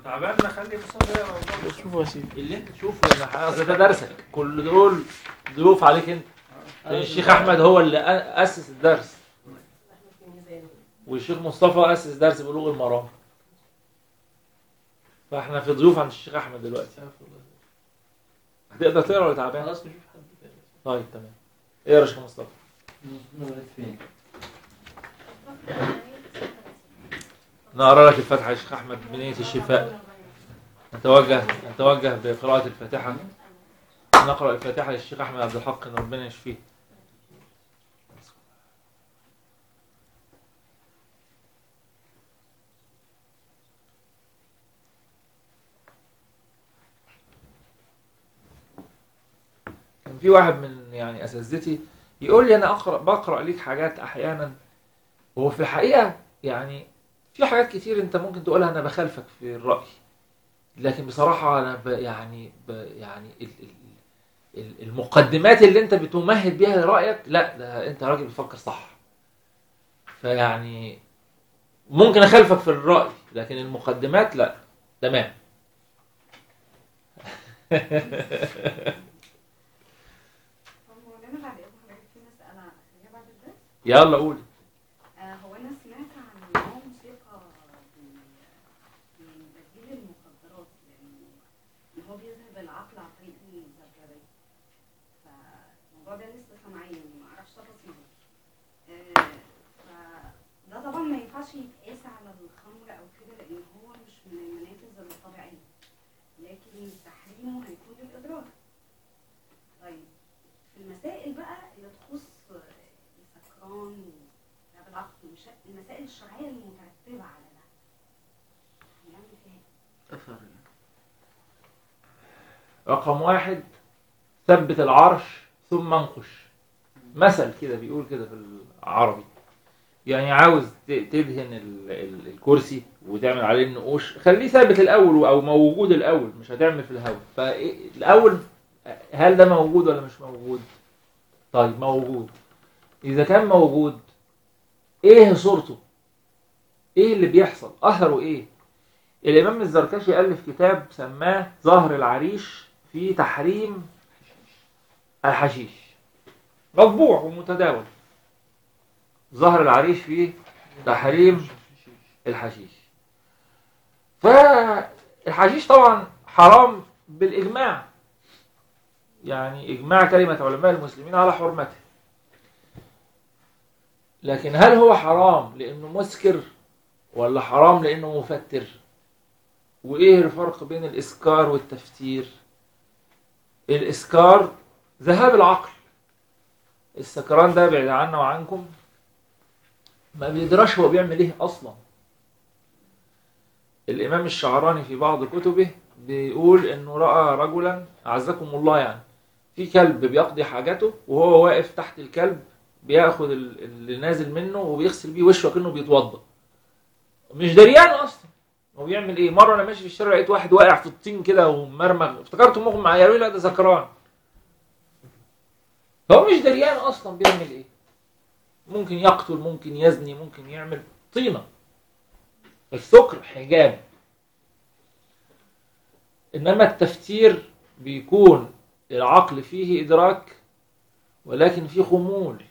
تعبان نخلي مصطفى يقرا برضه. شوفوا يا سيدي اللي انت تشوفه يا محمد أصل ده درسك كل دول ضيوف عليك انت الشيخ احمد هو اللي اسس الدرس والشيخ مصطفى اسس درس بلوغ المرام فاحنا في ضيوف عند الشيخ احمد دلوقتي هتقدر تقرا ولا تعبان خلاص نشوف حد تاني. طيب تمام اقرا يا شيخ مصطفى نقعد فين نقرا لك الفاتحه يا شيخ احمد بنيه الشفاء نتوجه نتوجه بقراءه الفاتحه نقرا الفاتحه للشيخ احمد عبد الحق ان ربنا يشفيه كان في واحد من يعني اساتذتي يقول لي انا اقرا بقرا ليك حاجات احيانا وهو في الحقيقه يعني في حاجات كتير انت ممكن تقولها انا بخالفك في الراي لكن بصراحه انا ب يعني ب يعني ال ال ال المقدمات اللي انت بتمهد بيها لرايك لا ده انت راجل بتفكر صح فيعني ممكن اخالفك في الراي لكن المقدمات لا تمام هو انا بعد اذن حضرتك في مسألة هي بعد الدرس يلا قولي آه، هو انا سمعت عن نوع موسيقى بي- بيبديل المخدرات لانه ان هو بيذهب العقل عن طريق الزركبي فالموضوع ده لسه سامعيه ما اعرفش تفاصيله آه، فده طبعا ما ينفعش يتقاس على الخمر او كده لان هو مش من المنافذ الطبيعيه لكن تحريمه هيكون للاضرار طيب في المسائل بقى اللي تخص السكران وذهاب العقل ومش- المسائل الشرعيه المترتبه على ده هنعمل فيها إيه؟ رقم واحد ثبت العرش ثم انقش مثل كده بيقول كده في العربي يعني عاوز ت- تدهن ال- ال- الكرسي وتعمل عليه النقوش خليه ثابت الاول او موجود الاول مش هتعمل في الهواء فالاول هل ده موجود ولا مش موجود طيب موجود اذا كان موجود ايه صورته ايه اللي بيحصل اثره ايه الامام الزركشي الف كتاب سماه ظهر العريش في تحريم الحشيش مطبوع ومتداول ظهر العريش في تحريم الحشيش فالحشيش طبعا حرام بالإجماع يعني إجماع كلمة علماء المسلمين على حرمته لكن هل هو حرام لأنه مسكر ولا حرام لأنه مفتر وإيه الفرق بين الإسكار والتفتير الإسكار ذهاب العقل السكران ده بعيد عنا وعنكم ما بيدرش هو بيعمل ايه اصلا الامام الشعراني في بعض كتبه بيقول انه راى رجلا اعزكم الله يعني في كلب بيقضي حاجته وهو واقف تحت الكلب بياخد ال- اللي نازل منه وبيغسل بيه وشه كأنه بيتوضا مش دريان اصلا هو بيعمل ايه مره انا ماشي في الشارع لقيت واحد واقع في الطين كده ومرمغ افتكرته مغمى عليه قالوا لي لا ده سكران هو مش دريان اصلا بيعمل ايه ممكن يقتل ممكن يزني ممكن يعمل طينة السكر حجاب إنما التفتير بيكون العقل فيه إدراك ولكن في خمول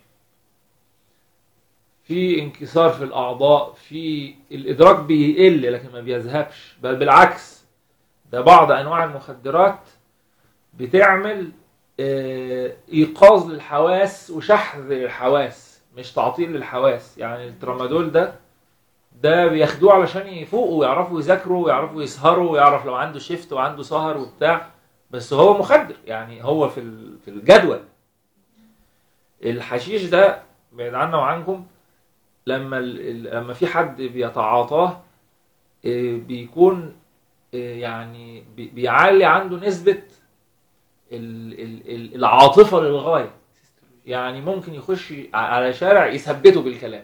في انكسار في الأعضاء في الإدراك بيقل لكن ما بيذهبش بل بالعكس ده بعض أنواع المخدرات بتعمل آه، إيقاظ للحواس وشحذ للحواس مش تعطيل للحواس يعني الترامادول ده ده بياخدوه علشان يفوقوا ويعرفوا يذاكروا ويعرفوا يسهروا ويعرف لو عنده شيفت وعنده سهر وبتاع بس هو مخدر يعني هو في ال- في الجدول الحشيش ده بعيد عنا وعنكم لما ال- ال- لما في حد بيتعاطاه آه، بيكون آه، يعني بي- بيعلي عنده نسبة ال- ال- ال- العاطفة للغاية يعني ممكن يخش على شارع يثبته بالكلام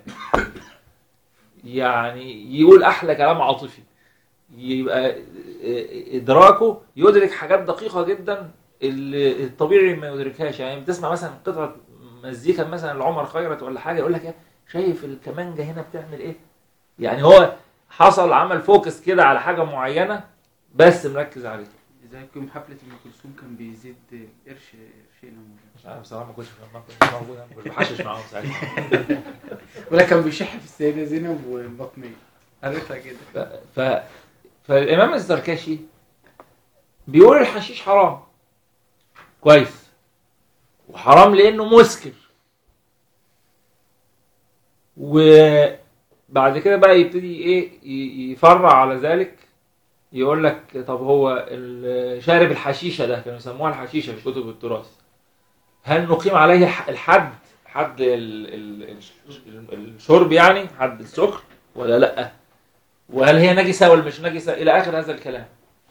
يعني يقول احلى كلام عاطفي يبقى ادراكه يدرك حاجات دقيقه جدا اللي الطبيعي ما يدركهاش يعني بتسمع مثلا قطعه مزيكا مثلا لعمر خيرت ولا حاجه يقول لك ايه شايف الكمانجه هنا بتعمل ايه يعني هو حصل عمل فوكس كده على حاجه معينه بس مركز عليه زي يوم حفلة ام كلثوم كان بيزيد قرش قرشين أو مش عارف بصراحه ما كنتش ما كنتش موجود انا كنت بحشش معاهم ساعتها ولا كان بيشح في السيدة زينب والبطنية قريتها كده ف... ف... فالامام الزركشي بيقول الحشيش حرام كويس وحرام لانه مسكر وبعد كده بقى يبتدي ايه ي- يفرع على ذلك يقول لك طب هو ال- شارب الحشيشه ده كانوا يسموها الحشيشه في كتب التراث هل نقيم عليه ح- الحد حد ال- ال- ال- الشرب يعني حد السكر ولا لا وهل هي نجسه ولا مش نجسه الى اخر هذا الكلام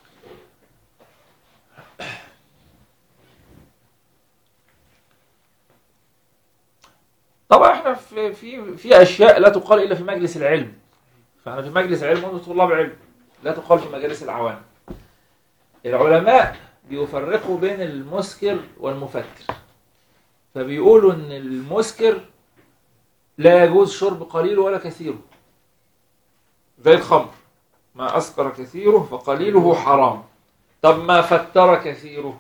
طبعا احنا في في في اشياء لا تقال الا في مجلس العلم فاحنا في مجلس علم وانتم طلاب علم لا تقال في مجالس العوام العلماء بيفرقوا بين المسكر والمفتر فبيقولوا ان المسكر لا يجوز شرب قليله ولا كثيره زي الخمر ما أسكر كثيره فقليله حرام طب ما فتر كثيره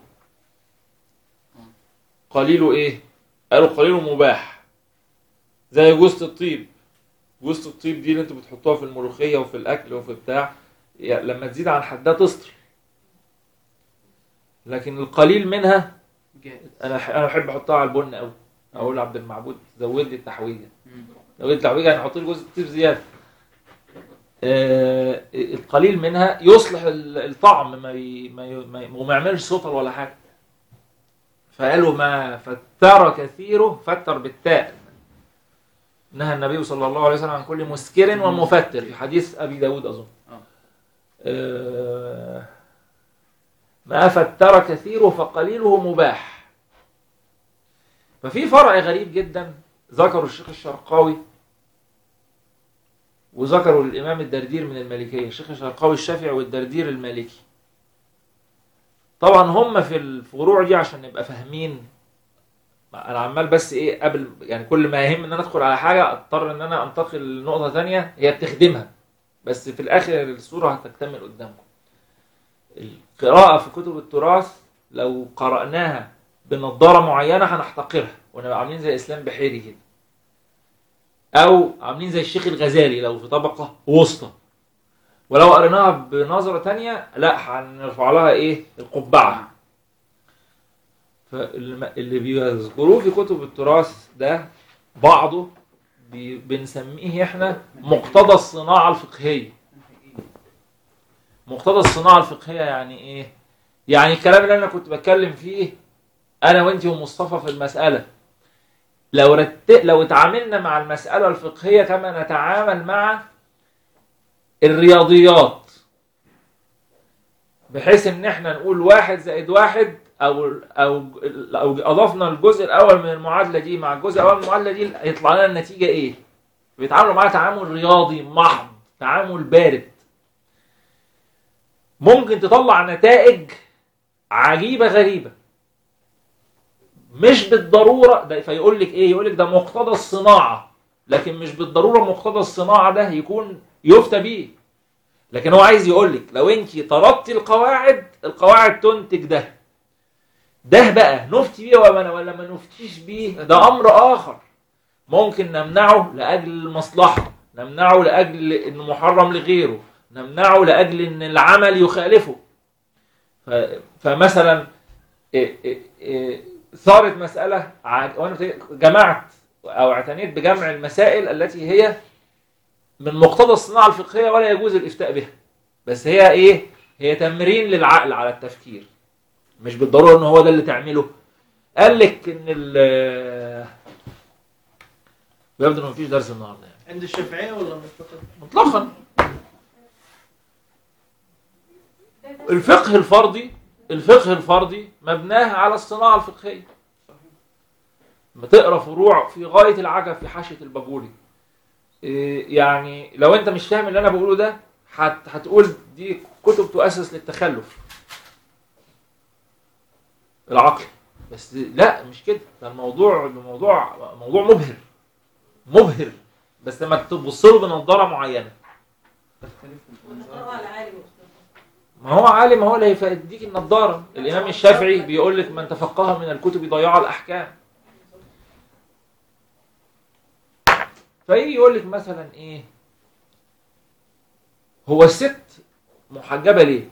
قليله ايه قالوا قليله مباح زي جوزة الطيب جوزة الطيب دي اللي انتوا بتحطوها في الملوخية وفي الأكل وفي بتاع يعني لما تزيد عن حدها تسطر لكن القليل منها جائز انا ح- انا بحب احطها على البن قوي اقول لعبد المعبود زود لي التحويجه مم. زود لي التحويجه يعني احط لي جزء كتير زياده آه، القليل منها يصلح ال- الطعم ما ي... ما, ي... ما, ي... وما يعملش سطر ولا حاجه فقالوا ما فتر كثيره فتر بالتاء نهى النبي صلى الله عليه وسلم عن كل مسكر ومفتر في حديث ابي داود اظن آه. آه، ما فتر كثيره فقليله مباح ففي فرع غريب جدا ذكره الشيخ الشرقاوي وذكروا الإمام الدردير من المالكية الشيخ الشرقاوي الشافعي والدردير المالكي طبعا هم في الفروع دي عشان نبقى فاهمين انا عمال بس ايه قبل يعني كل ما يهم ان انا ادخل على حاجه اضطر ان انا انتقل لنقطه ثانيه هي بتخدمها بس في الاخر الصوره هتكتمل قدامكم القراءه في كتب التراث لو قراناها بنضاره معينه هنحتقرها ونبقى عاملين زي اسلام بحيري كده او عاملين زي الشيخ الغزالي لو في طبقه وسطى ولو قريناها بنظره تانية لا هنرفع لها ايه القبعه فاللي بيذكروه في كتب التراث ده بعضه بي- بنسميه احنا مقتضى الصناعه الفقهيه مقتضى الصناعه الفقهيه يعني ايه يعني الكلام اللي انا كنت بتكلم فيه انا وانت ومصطفى في المساله لو رت... لو اتعاملنا مع المساله الفقهيه كما نتعامل مع الرياضيات بحيث ان احنا نقول واحد زائد واحد او او او اضفنا الجزء الاول من المعادله دي مع الجزء الاول من المعادله دي هيطلع لنا النتيجه ايه؟ بيتعاملوا معاها تعامل رياضي محض تعامل بارد ممكن تطلع نتائج عجيبه غريبه مش بالضروره ده فيقول لك ايه؟ يقول لك ده مقتضى الصناعه لكن مش بالضروره مقتضى الصناعه ده يكون يفتى بيه لكن هو عايز يقول لك لو انت طردتي القواعد القواعد تنتج ده ده بقى نفتي بيه ولا ولا ما نفتيش بيه ده امر اخر ممكن نمنعه لاجل المصلحه نمنعه لاجل انه محرم لغيره نمنعه لاجل ان العمل يخالفه ف... فمثلا إيه إيه إيه صارت مساله ع- وانا جمعت او اعتنيت بجمع المسائل التي هي من مقتضى الصناعه الفقهيه ولا يجوز الافتاء بها بس هي ايه هي تمرين للعقل على التفكير مش بالضروره ان هو ده اللي تعمله قال لك ان ال يبدو انه مفيش درس النهارده يعني عند الشافعية ولا مطلقا؟ مطلقا الفقه الفردي الفقه الفردي مبناه على الصناعه الفقهيه لما تقرا فروع في غايه العجب في حاشيه البابولي إيه يعني لو انت مش فاهم اللي انا بقوله ده هت- هتقول دي كتب تؤسس للتخلف العقل بس لا مش كده ده الموضوع الموضوع موضوع مبهر مبهر بس لما تبص له بنضاره معينه تختلف طبعا العالم ما هو عالم هو اللي هيديك النضاره الامام الشافعي بيقول لك من تفقه من الكتب ضياع الاحكام فيجي يقول لك مثلا ايه هو الست محجبه ليه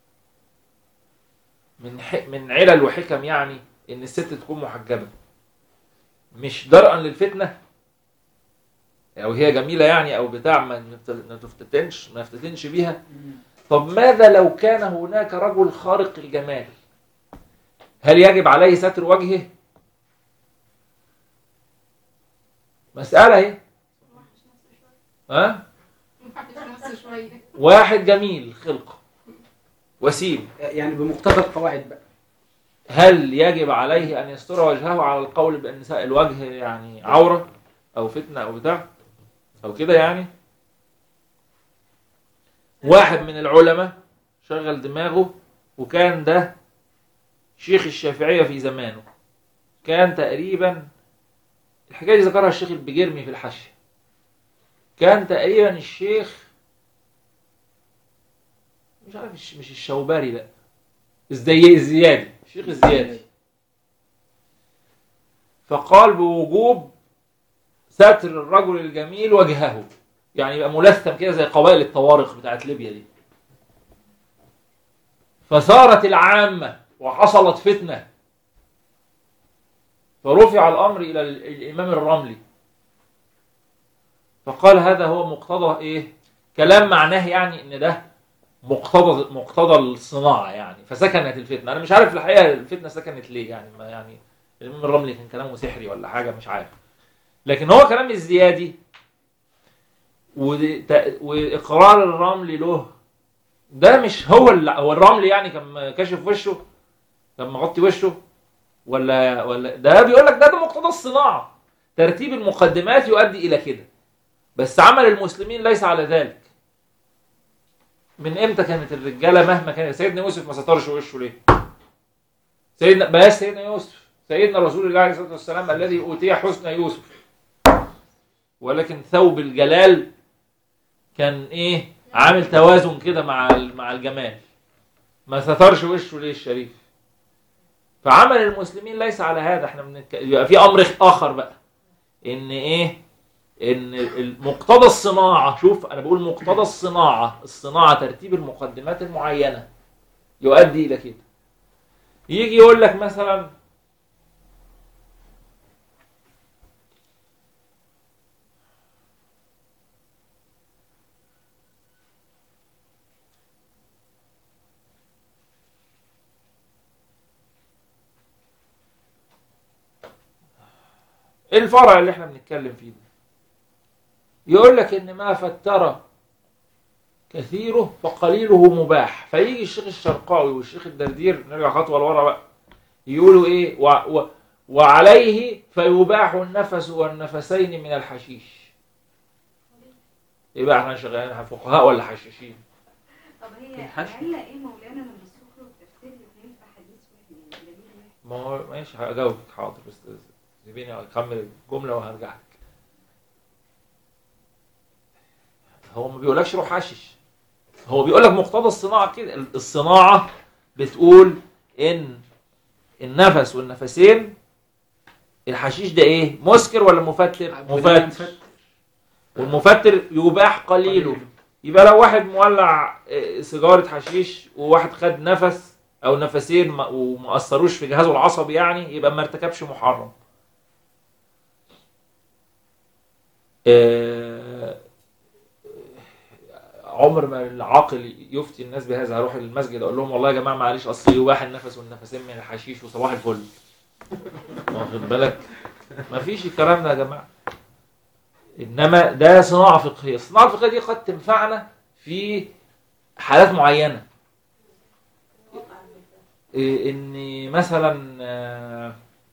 من ح... من علل وحكم يعني ان الست تكون محجبه مش درءا للفتنه او هي جميله يعني او بتاع ما نفت- ما تفتتنش ما نفتتنش بيها طب ماذا لو كان هناك رجل خارق الجمال هل يجب عليه ستر وجهه مسألة اهي ها واحد جميل خلقه وسيم يعني بمقتضى القواعد بقى هل يجب عليه ان يستر وجهه على القول بان نساء الوجه يعني عوره او فتنه او بتاع او كده يعني واحد من العلماء شغل دماغه وكان ده شيخ الشافعيه في زمانه كان تقريبا الحكايه دي ذكرها الشيخ البجرمي في الحاشيه كان تقريبا الشيخ مش عارف الش- مش الشوبري لا الزي الزيادي الشيخ الزيادي فقال بوجوب ستر الرجل الجميل وجهه يعني يبقى ملثم كده زي قبائل الطوارق بتاعت ليبيا دي فثارت العامة وحصلت فتنة فرفع الأمر إلى ال- الإمام الرملي فقال هذا هو مقتضى إيه كلام معناه يعني إن ده مقتضى مقتضى الصناعه يعني فسكنت الفتنه انا مش عارف الحقيقه الفتنه سكنت ليه يعني ما يعني الامام الرملي كان كلامه سحري ولا حاجه مش عارف لكن هو كلام الزيادي وت- واقرار الرملي له ده مش هو اللي هو الرملي يعني كان كاشف وشه كان مغطي وشه ولا ولا ده بيقول لك ده ده مقتضى الصناعه ترتيب المقدمات يؤدي الى كده بس عمل المسلمين ليس على ذلك من امتى كانت الرجاله مهما كان سيدنا يوسف ما سترش وشه ليه؟ سيدنا بلاش سيدنا يوسف سيدنا رسول الله عليه الصلاه والسلام الذي اوتي حسن يوسف ولكن ثوب الجلال كان ايه؟ عامل توازن كده مع ال- مع الجمال ما سترش وشه ليه الشريف فعمل المسلمين ليس على هذا احنا بنتك... يبقى في امر اخر بقى ان ايه ان مقتضى الصناعه شوف انا بقول مقتضى الصناعه الصناعه ترتيب المقدمات المعينه يؤدي الى كده يجي يقول لك مثلا الفرع اللي احنا بنتكلم فيه ده يقول لك ان ما فتر كثيره فقليله مباح فيجي الشيخ الشرقاوي والشيخ الدردير نرجع خطوه لورا بقى يقولوا ايه و و وعليه فيباح النفس والنفسين من الحشيش يبقى احنا شغالين فقهاء ولا حشاشين طب هي الحشو. العلة ايه مولانا لما السكر والتفسير الاثنين في حديث واحد يعني دليل واحد ما هو ماشي هجاوبك حاضر بس سيبيني اكمل الجمله وهرجع لك هو ما بيقولكش روح حشش هو بيقول لك مقتضى الصناعه كده الصناعه بتقول ان النفس والنفسين الحشيش ده ايه مسكر ولا مفتر مفتر والمفتر يباح قليله يبقى لو واحد مولع آه، سيجاره حشيش وواحد خد نفس او نفسين ما- وما اثروش في جهازه العصبي يعني يبقى ما ارتكبش محرم آه، عمر ما العاقل يفتي الناس بهذا هروح المسجد اقول لهم والله يا جماعه معلش اصل يباح النفس والنفسين من الحشيش وصباح الفل واخد بالك ما فيش الكلام ده يا جماعه انما ده صناعه فقهيه الصناعه الفقهيه دي قد تنفعنا في حالات معينه إيه، ان مثلا آه،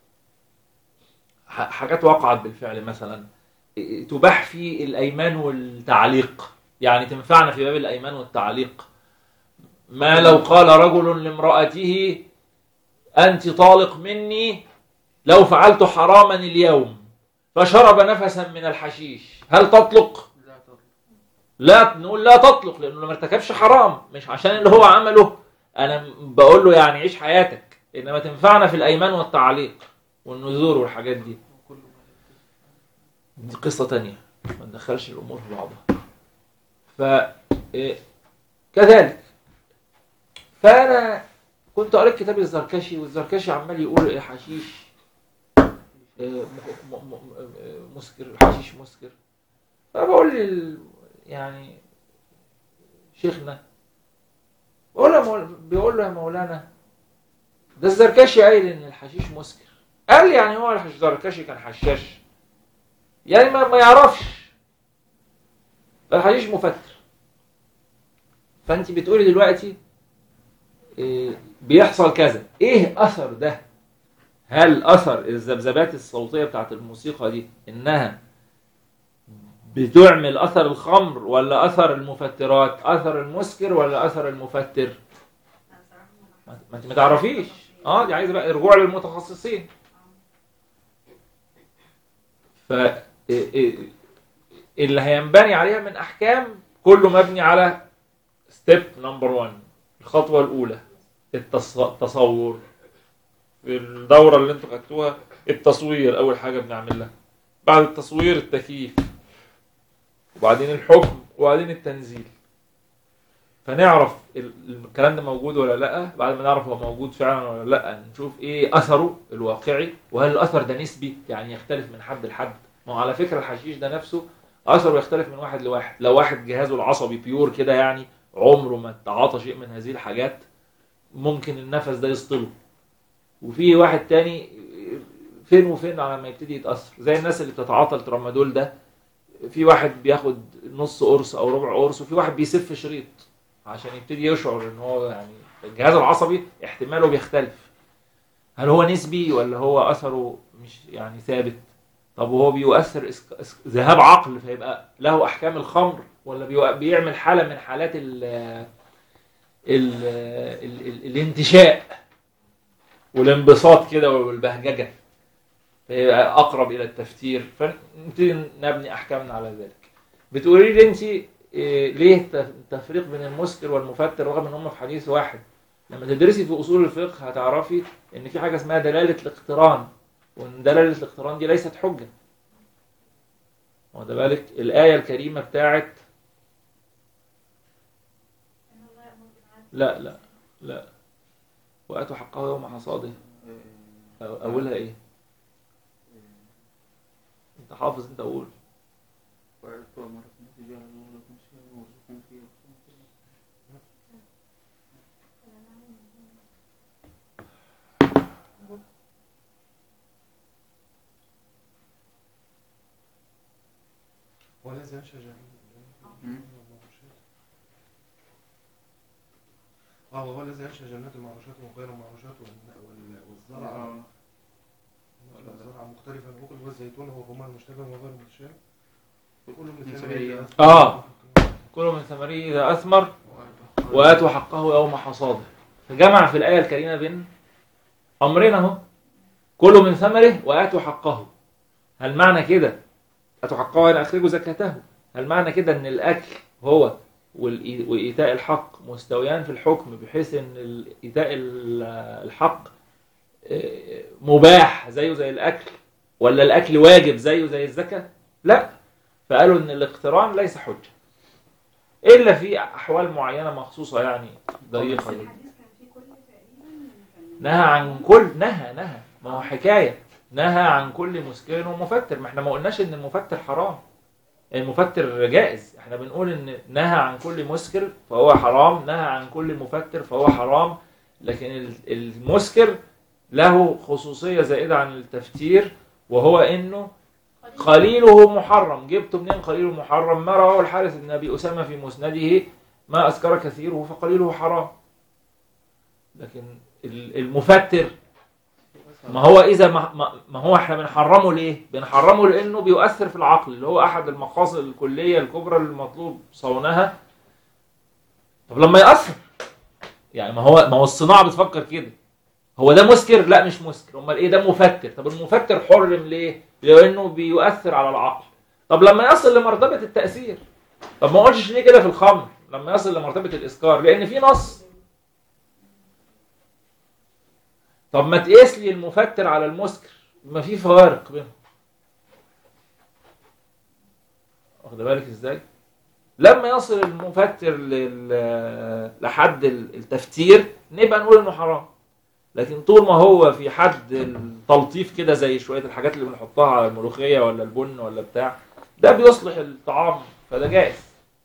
ح- حاجات وقعت بالفعل مثلا إيه، تباح في الايمان والتعليق يعني تنفعنا في باب الايمان والتعليق ما لو قال رجل لامراته انت طالق مني لو فعلت حراما اليوم فشرب نفسا من الحشيش هل تطلق لا تطلق. لا نقول لا تطلق لانه ما ارتكبش حرام مش عشان اللي هو عمله انا بقول له يعني عيش حياتك انما تنفعنا في الايمان والتعليق والنذور والحاجات دي دي قصه تانية ما ندخلش الامور في بعضها ف إيه، كذلك فانا كنت قريت كتاب الزركشي والزركشي عمال يقول إيه حشيش إيه، م- م- م- م- مسكر الحشيش مسكر فبقول لل يعني شيخنا بقول له مول... بيقول له يا مولانا ده الزركشي قايل ان الحشيش مسكر قال لي يعني هو الزركشي كان حشاش يعني ما, ما يعرفش الحشيش مفتر فانت بتقولي دلوقتي إيه بيحصل كذا ايه اثر ده هل اثر الذبذبات الصوتيه بتاعت الموسيقى دي انها بتعمل اثر الخمر ولا اثر المفترات اثر المسكر ولا اثر المفتر أنا صراحة ما ما ما انت ما تعرفيش اه دي عايزه بقى رجوع للمتخصصين ف إيه- إيه- اللي هينبني عليها من احكام كله مبني على ستيب نمبر 1 الخطوه الاولى التص- التصور في الدوره اللي انتوا خدتوها التصوير اول حاجه بنعملها بعد التصوير التكييف وبعدين الحكم وبعدين التنزيل فنعرف ال- الكلام ده موجود ولا لا بعد ما نعرف هو موجود فعلا ولا لا نشوف ايه اثره الواقعي وهل الاثر ده نسبي يعني يختلف من حد لحد ما هو على فكره الحشيش ده نفسه اثره يختلف من واحد لواحد لو واحد جهازه العصبي بيور كده يعني عمره ما تعاطى شيء من هذه الحاجات ممكن النفس ده يسطله وفي واحد تاني فين وفين على ما يبتدي يتاثر زي الناس اللي بتتعاطى الترامادول ده في واحد بياخد نص قرص او ربع قرص وفي واحد بيسف شريط عشان يبتدي يشعر ان هو يعني الجهاز العصبي احتماله بيختلف هل هو نسبي ولا هو اثره مش يعني ثابت طب وهو بيؤثر إسك- إسك- ذهاب عقل فيبقى له احكام الخمر ولا بيو- بيعمل حاله من حالات ال ال ال ال الانتشاء والانبساط كده والبهججه فيبقى اقرب الى التفتير فنبتدي نبني احكامنا على ذلك بتقولي لي انت إيه، ليه الت- التفريق بين المسكر والمفتر رغم ان هم في حديث واحد لما تدرسي في اصول الفقه هتعرفي ان في حاجه اسمها دلاله الاقتران وان دلاله الاقتران دي ليست حجه واخد بالك الايه الكريمه بتاعت إن الله يأمر بالعدل لا لا لا واتوا حقه يوم حصاده أو- اولها ايه انت حافظ انت قول ولا زال شجاع اه وهو الذي ينشأ جنات معروشات وغير معروشات وال- وال- والزرع والزرع مختلفا الأكل والزيتون والرمان مشتبه وغير متشابه وكل من من ثمره ثمره. آه. كلوا من ثمره اذا اثمر واتوا حقه يوم حصاده فجمع في الايه الكريمه بين امرين اهو كلوا من ثمره واتوا حقه هل معنى كده اتوا حقه يعني اخرجوا زكاته هل معنى كده ان الاكل هو والإي- وايتاء الحق مستويان في الحكم بحيث ان ال- ايتاء ال- الحق آه، مباح زيه زي الاكل ولا الاكل واجب زيه زي الزكاه لا فقالوا ان الاقتران ليس حجه الا في احوال معينه مخصوصه يعني بس ضيقه الحديث كان فيه كل تقريبا كان نهى عن كل نهى نهى ما هو حكايه نهى عن كل مسكر ومفتر ما احنا ما قلناش ان المفتر حرام المفتر جائز احنا بنقول ان نهى عن كل مسكر فهو حرام نهى عن كل مفتر فهو حرام لكن ال- المسكر له خصوصيه زائده عن التفتير وهو انه قليله محرم جبت منين قليله محرم ما رواه الحارث بن ابي اسامه في مسنده ما اسكر كثيره فقليله حرام لكن ال- المفتر ما هو اذا ما, ما- ما هو احنا بنحرمه ليه بنحرمه لانه بيؤثر في العقل اللي هو احد المقاصد الكليه الكبرى اللي المطلوب صونها طب لما يأثر يعني ما هو ما هو الصناعه بتفكر كده هو ده مسكر لا مش مسكر امال ايه ده مفتر طب المفتر حرم ليه لانه بيؤثر على العقل طب لما يصل لمرتبه التاثير طب ما قلتش ليه كده في الخمر لما يصل لمرتبه الاسكار لان في نص طب ما تقيس لي المفتر على المسكر ما في فوارق بينهم واخد بالك ازاي لما يصل المفتر لل... لحد التفتير نبقى نقول انه حرام لكن طول ما هو في حد التلطيف كده زي شويه الحاجات اللي بنحطها على الملوخيه ولا البن ولا بتاع ده بيصلح الطعام فده جائز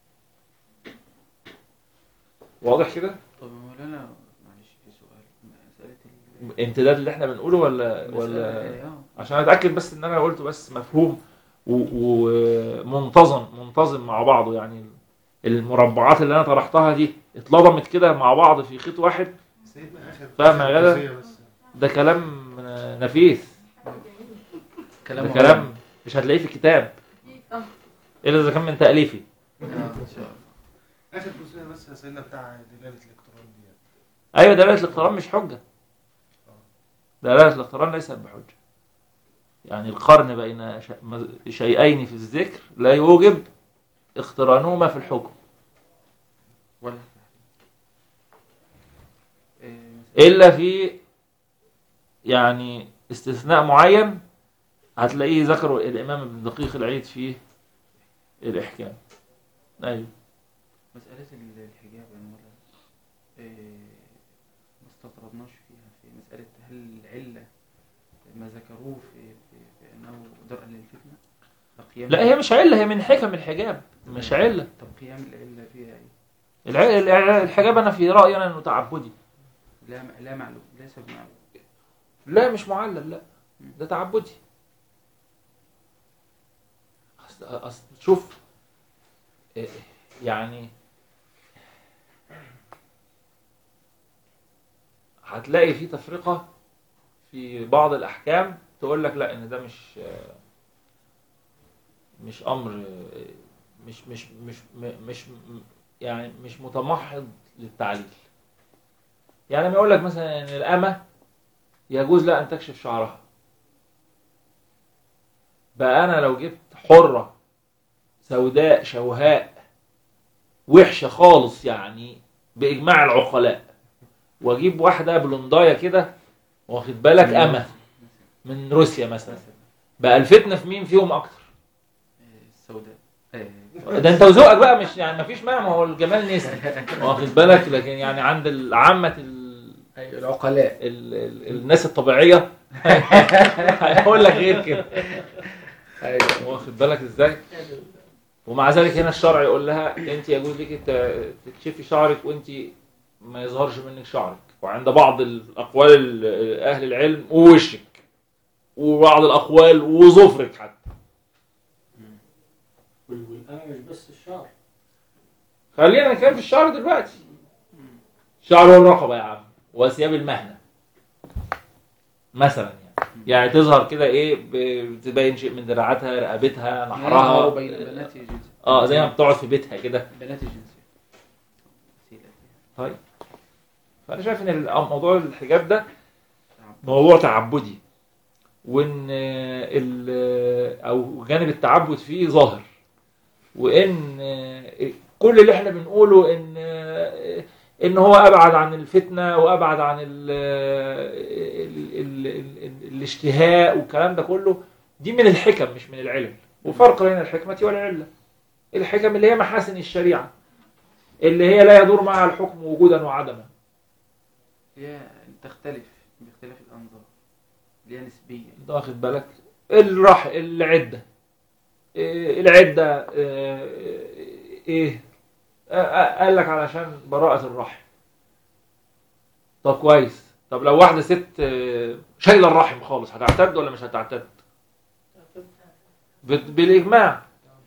واضح كده طب يا مولانا معلش في سؤال مسألة ال امتداد اللي احنا بنقوله ولا مسألة- ولا اه عشان اتاكد بس ان انا قلته بس مفهوم و- ومنتظم منتظم مع بعضه يعني المربعات اللي انا طرحتها دي اتلضمت كده مع بعض في خيط واحد سيدنا اخر فاهم يا آخر غدا؟ جزئية بس ده كلام نفيس كلام ده كلام مش هتلاقيه في كتاب الا اذا كان من تاليفي اه ان شاء الله اخر جزئيه بس يا سيدنا بتاع دلاله الاقتران دي ايوه دلاله الاقتران مش حجه دلاله الاقتران ليست بحجه يعني القرن بين ش- مز- شيئين في الذكر لا يوجب اقترانهما في الحكم ولا إيه، مسألة- الا في يعني استثناء معين هتلاقيه ذكره الامام ابن دقيق العيد في الاحكام ايوه مسألة ال- الحجاب يا مولانا إيه، ما استطردناش فيها في مسألة هل العلة ما ذكروه في, في, في أنه درءا للفتنة فقيام لا هي مش عله هي من حكم الحجاب مش عله طب قيام العلة فيها إيه؟ الع- الع- الحجاب انا في رايي انا انه تعبدي لا لا معلوم ليس بمعلوم لا مش معلل لا ده تعبدي أصل أصل شوف إيه، يعني هتلاقي في تفرقة في بعض الأحكام تقول لك لا إن ده مش مش أمر مش مش مش مش يعني مش متمحض للتعليل يعني لما يقول لك مثلا إن الأمة يجوز لها أن تكشف شعرها بقى أنا لو جبت حرة سوداء شوهاء وحشة خالص يعني بإجماع العقلاء وأجيب واحدة بلونداية كده واخد بالك أمة من روسيا مثلا بقى الفتنة في مين فيهم أكتر إيه، السوداء إيه، ده أنت وذوقك بقى مش يعني مفيش مانع ما هو الجمال نسبي واخد بالك لكن يعني عند عامة ال... أيوة، العقلاء ال... ال... الناس الطبيعية هيقول لك غير كده ايوه واخد بالك ازاي ومع ذلك هنا الشرع يقول لها انت يجوز لك ت- تكشفي شعرك وانت ما يظهرش منك شعرك وعند بعض الاقوال ال- اهل العلم ووشك وبعض الاقوال وظفرك حتى والأمة مش بس الشعر خلينا نتكلم في الشعر دلوقتي الشعر والرقبه يا عم وثياب المهنه مثلا يعني يعني تظهر كده ايه ب- تبين شيء من دراعاتها رقبتها نحرها نحرها بين بنات جنسية اه زي ما بتقعد في بيتها كده بنات الجنسية وسيلة طيب فانا شايف ان ال- موضوع الحجاب ده موضوع تعبدي وان ال- او جانب التعبد فيه ظاهر وان كل اللي احنا بنقوله ان ان هو ابعد عن الفتنه وابعد عن ال ال ال ال الاشتهاء والكلام ده كله دي من الحكم مش من العلم وفرق بين الحكمه والعله الحكم اللي هي محاسن الشريعه اللي هي لا يدور معها الحكم وجودا وعدما هي تختلف باختلاف الأنظار اللي هي نسبية انت واخد بالك الرح العده إيه العده إيه ايه آه، آه، قال لك علشان براءة الرحم طب كويس طب لو واحدة ست آه، شايلة الرحم خالص هتعتد ولا مش هتعتد؟ بال- بالإجماع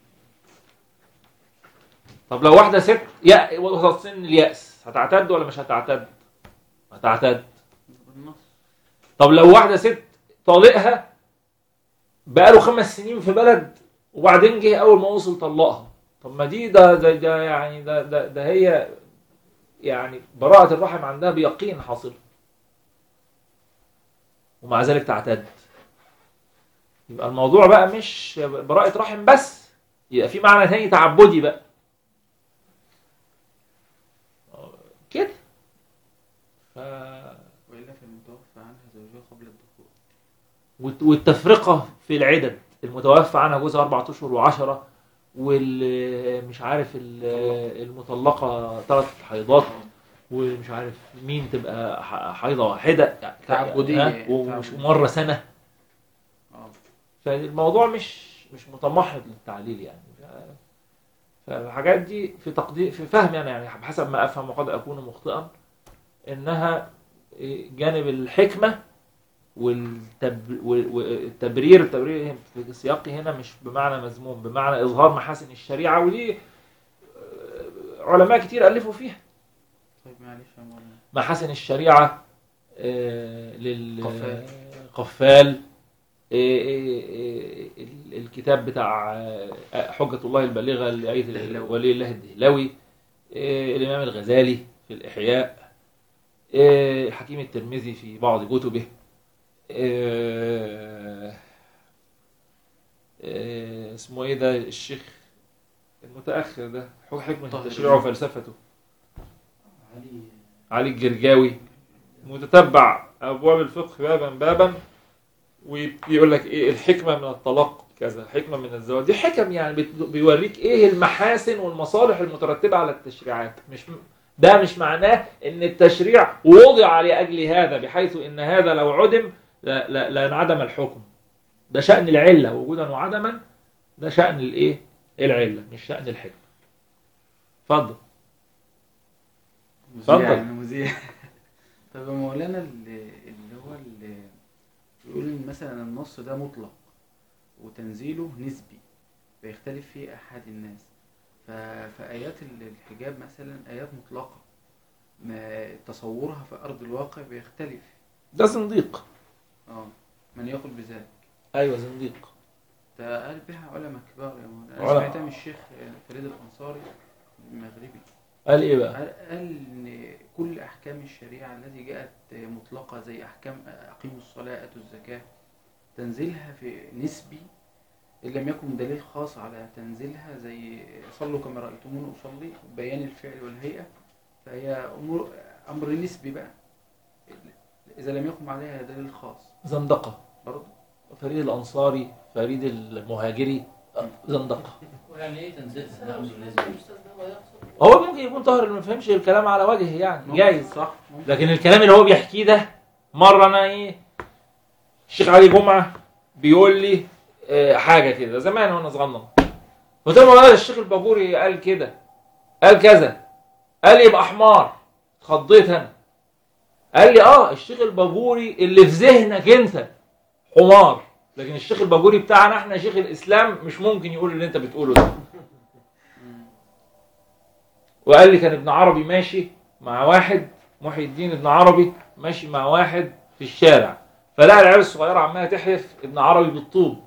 طب لو واحدة ست يا وسط سن اليأس هتعتد ولا مش هتعتد؟ هتعتد بالنص طب لو واحدة ست طالقها بقاله خمس سنين في بلد وبعدين جه أول ما وصل طلقها طب ما دي ده ده, ده يعني ده, ده ده هي يعني براءة الرحم عندها بيقين حاصل ومع ذلك تعتد يبقى الموضوع بقى مش براءة رحم بس يبقى في معنى تاني تعبدي بقى كده ف... وإلا فالمتوفى عنها زوجها قبل الدخول والت- والتفرقة في العدد المتوفى عنها جوزها أربعة أشهر وعشرة والمش عارف ال- المطلقة ثلاث حيضات ومش عارف مين تبقى ح- حيضة واحدة تعبدية. ها؟ ومش تعبدية. مرة سنة اه فالموضوع مش مش متمحض للتعليل يعني ف- فالحاجات دي في تقدير في فهم يعني يعني بحسب ما افهم وقد اكون مخطئا انها جانب الحكمه والتب... والتبرير التبرير في سياقي هنا مش بمعنى مذموم بمعنى اظهار محاسن الشريعه ودي علماء كتير الفوا فيها طيب معلش يا مولانا محاسن الشريعة آه، لل قفال. قفال آه، آه، آه، ال- الكتاب بتاع آه، حجة الله البالغة لآية الدهلوي. ولي الله الدهلوي آه، الإمام الغزالي في الإحياء آه، الحكيم الترمذي في بعض كتبه آه، آه، اسمه ايه ده الشيخ المتأخر ده حكمة طاهر التشريع وفلسفته علي علي الجرجاوي متتبع ابواب الفقه بابا بابا ويقول لك ايه الحكمه من الطلاق كذا الحكمه من الزواج دي حكم يعني بت- بيوريك ايه المحاسن والمصالح المترتبه على التشريعات مش ده مش معناه ان التشريع وضع لاجل هذا بحيث ان هذا لو عدم لا لا لانعدم الحكم ده شان العله وجودا وعدما ده شان الايه العله مش شان الحكمه اتفضل مذيع اتفضل. يعني مذيع طب يا مولانا اللي اللي هو اللي بيقول مثلا النص ده مطلق وتنزيله نسبي فيختلف فيه أحد الناس ف... فآيات الحجاب مثلا آيات مطلقة ما تصورها في أرض الواقع بيختلف ده زنديق اه من يقول بذلك ايوه زنديق ده قال بها علماء كبار يا مولانا أنا علماء. سمعتها من الشيخ فريد الأنصاري المغربي قال ايه بقى قال قال ان كل احكام الشريعه التي جاءت مطلقه زي احكام اقيموا الصلاه اتوا الزكاه تنزيلها في نسبي ان لم يكن دليل خاص على تنزيلها زي صلوا كما رايتموني اصلي بيان الفعل والهيئه فهي امور امر نسبي بقى اذا لم يقم عليها دليل خاص زندقه برضه فريد الانصاري فريد المهاجري زندقه ويعني ايه تنزيل السلام بالنسبه هو ممكن يكون طاهر اللي ما فهمش الكلام على وجهه يعني جايز صح ممكن. لكن الكلام اللي هو بيحكيه ده مره انا ايه الشيخ علي جمعه بيقول لي آه، حاجه كده زمان وانا صغنن قلت له والله الشيخ البابوري قال كده قال كذا قال لي يبقى حمار اتخضيت انا قال لي اه الشيخ البابوري اللي في ذهنك انت حمار لكن الشيخ البابوري بتاعنا احنا شيخ الاسلام مش ممكن يقول اللي انت بتقوله ده مم. وقال لي كان ابن عربي ماشي مع واحد محي الدين ابن عربي ماشي مع واحد في الشارع فلقى العيال الصغيره عماله تحلف ابن عربي بالطوب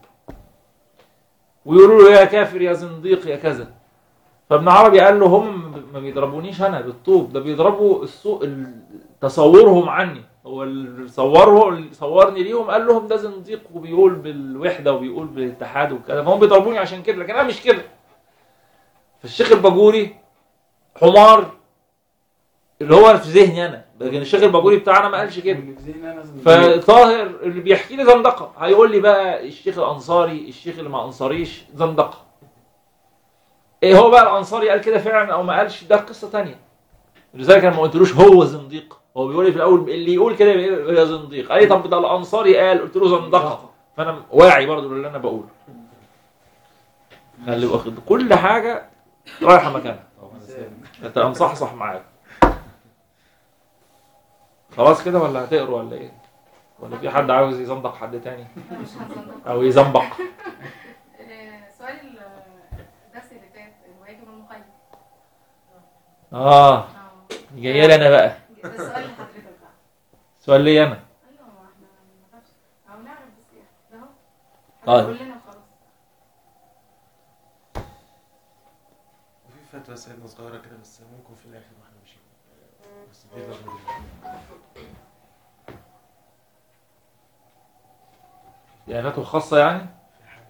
ويقولوا له يا كافر يا زنديق يا كذا فابن عربي قال له هم ما بيضربونيش انا بالطوب ده بيضربوا السوق ال- تصورهم عني هو اللي صوره اللي صورني ليهم قال لهم ده زنديق وبيقول بالوحده وبيقول بالاتحاد وكذا فهم بيضربوني عشان كده لكن انا مش كده فالشيخ الباجوري حمار اللي هو في ذهني انا لكن الشيخ الباجوري بتاعنا ما قالش كده واللي في ذهني أنا زنديق. فطاهر اللي بيحكي لي زندقه هيقول لي بقى الشيخ الانصاري الشيخ اللي ما انصاريش زندقه ايه هو بقى الانصاري قال كده فعلا او ما قالش ده قصه تانية لذلك انا ما قلتلوش هو زنديق هو بيقول لي في الاول اللي يقول كده يبقى يا زنديق قال لي طب ده الانصاري قال قلت له زندقه فانا واعي برضه للي انا بقوله خلي واخد كل حاجه رايحه مكانها انت مصحصح معاك خلاص كده ولا هتقروا ولا ايه ولا في حد عاوز يزندق حد تاني او يزنبق آه، سؤال ال- الدرس اللي فات الواجب المقيد اه اه جايه لي انا بقى ده سؤال لحضرتك بقى سؤال لي انا ايوه ما احنا ما نعرفش او نعرف بس يعني ده اهو طيب. حضرتك قول لنا وخلاص وفي فترة سيدنا صغيرة كده بس ممكن في الآخر واحنا ماشيين بس دي ضروري يعني فتوى خاصه يعني في حالة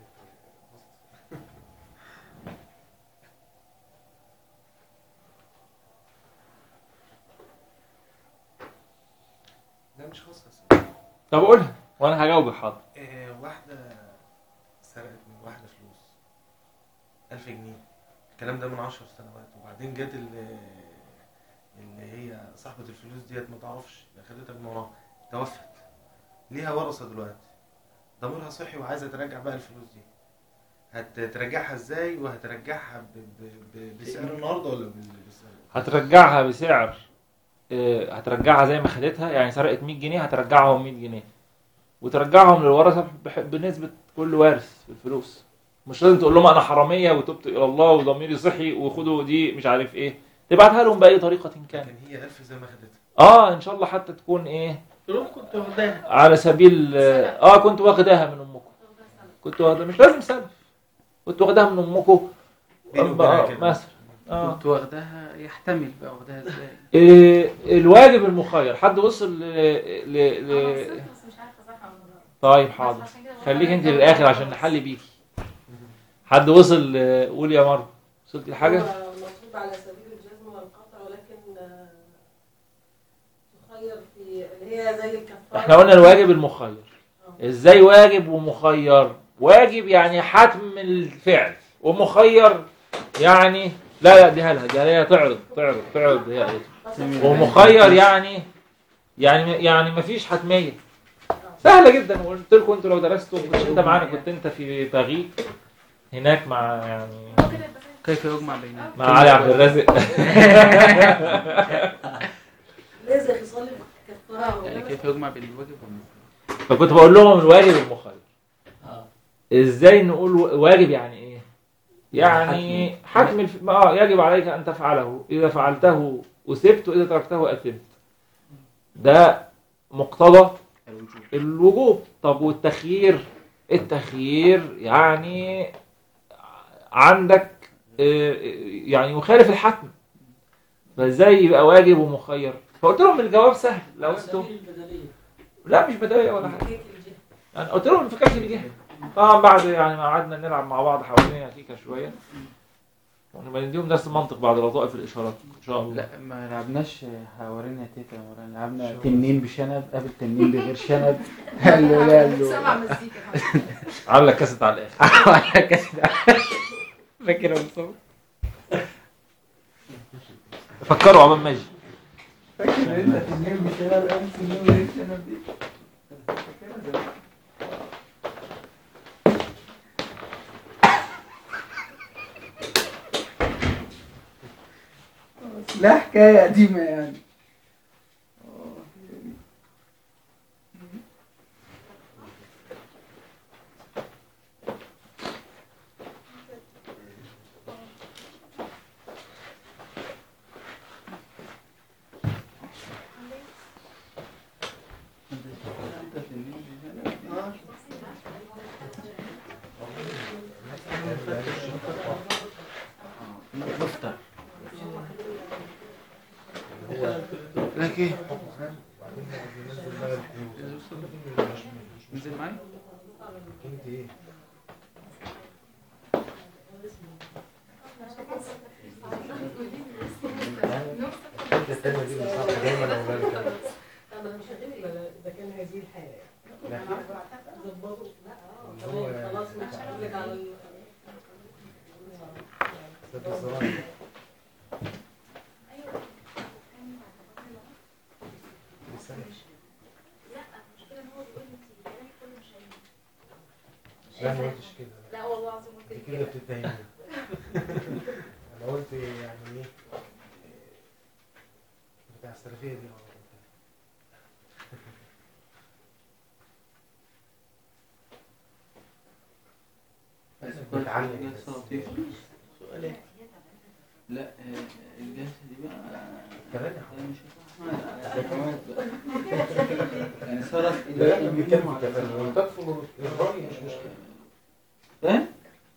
لا مش خاصة بس. طب قولها وانا هجاوبك حاضر آه، واحدة سرقت من واحدة فلوس ألف جنيه الكلام ده من عشر سنوات وبعدين جت اللي, اللي هي صاحبة الفلوس ديت ما تعرفش اللي خدتها من وراها توفت ليها ورثة دلوقتي ضميرها صحي وعايزة ترجع بقى الفلوس دي هترجعها ازاي وهترجعها ب... ب... ب... بسعر النهارده ولا بال- بسعر هترجعها بسعر آه، هترجعها زي ما خدتها يعني سرقت 100 جنيه هترجعهم 100 جنيه وترجعهم للورثه بح- بنسبه كل وارث في الفلوس مش لازم تقول لهم انا حراميه وتبت الى الله وضميري صحي وخدوا دي مش عارف ايه تبعتها لهم باي طريقه كان كان هي ألف زي ما خدتها اه ان شاء الله حتى تكون ايه تقول كنت واخداها على سبيل اه كنت واخداها من امكم كنت واخدها مش لازم سلف كنت واخدها من امكم بيني وبينها آه، كده. مثلا اه كنت واخداها يحتمل بقى واخداها ازاي إيه الواجب المخير حد وصل ل... ل... انا ل... وصلت بس مش عارفه صح ولا غلط طيب بس حاضر عشان كده بقول خليك لك انت لو للاخر أنا- عشان نحل بيكي حد وصل ل- قول يا مروه وصلت لحاجه هو مطلوب على سبيل الجزم والقطع ولكن آه، تخير في اللي هي زي الكفاره احنا قلنا الواجب المخير ازاي واجب ومخير واجب يعني حتم الفعل ومخير يعني لا لا دي هلها دي هي تعرض تعرض تعرض هي قالت. ومخير يعني يعني يعني مفيش حتميه سهله جدا وقلت لكم انتوا لو درستوا كنت انت معانا كنت انت في بغيك هناك مع يعني هو كده يبقى زي- كيف يجمع بينهم مع علي عبد الرازق لازم يصلي كفاره يعني كيف يجمع بين الواجب والمستحب فكنت بقول لهم الواجب المخير اه ازاي نقول واجب يعني ايه يعني حتم الف... اه يجب عليك ان تفعله اذا فعلته اثبت واذا تركته اثمت ده مقتضى الوجوب الوجوب طب والتخيير التخيير يعني عندك آه، يعني يخالف الحتم فازاي يبقى واجب ومخير فقلت لهم الجواب سهل لو على انتوا سبيل البدلية لا مش بدايه ولا حاجه كيك الجهة. يعني قلت لهم الفكاهه اللي جه طبعا بعد يعني ما قعدنا نلعب مع بعض حوالين كيكه شويه ونبقى نديهم درس منطق بعد لطائف الاشارات ان شاء الله لا ما لعبناش حوالين يا تيتا ولا لعبنا تنين بشنب قابل تنين بغير شنب قال له لا قال له سمع مزيكا عامله كاسه على الاخر على كده فاكر يا مصطفى فكروا عمال ماشي فاكر انت تنين بشنب قابل تنين بغير شنب دي لا حكاية قديمة يعني نفطر لك ايه نزل معايا انت ايه؟ الحته التانية دي بصراحة دايما اقولها لك أنا. انا مش هغير اذا كان هذه الحاله لا ظبطوا لا اه اللي هو- تمام خلاص مش هقول لك على ال- ست الصراحة. لسه لا ما قلتش كده لا والله العظيم قلت انت لي كده كده بتتهمني انا قلت يعني ايه بتاع السلفية دي اه بتعلم بس. سؤال ايه؟ لا آه، الجلسة دي بقى كمان ده مش هتحمل على الحكومات بقى يعني صارت لا لا بنتكلم في التفاهم وتكفر الرأي مش مشكلة فاهم؟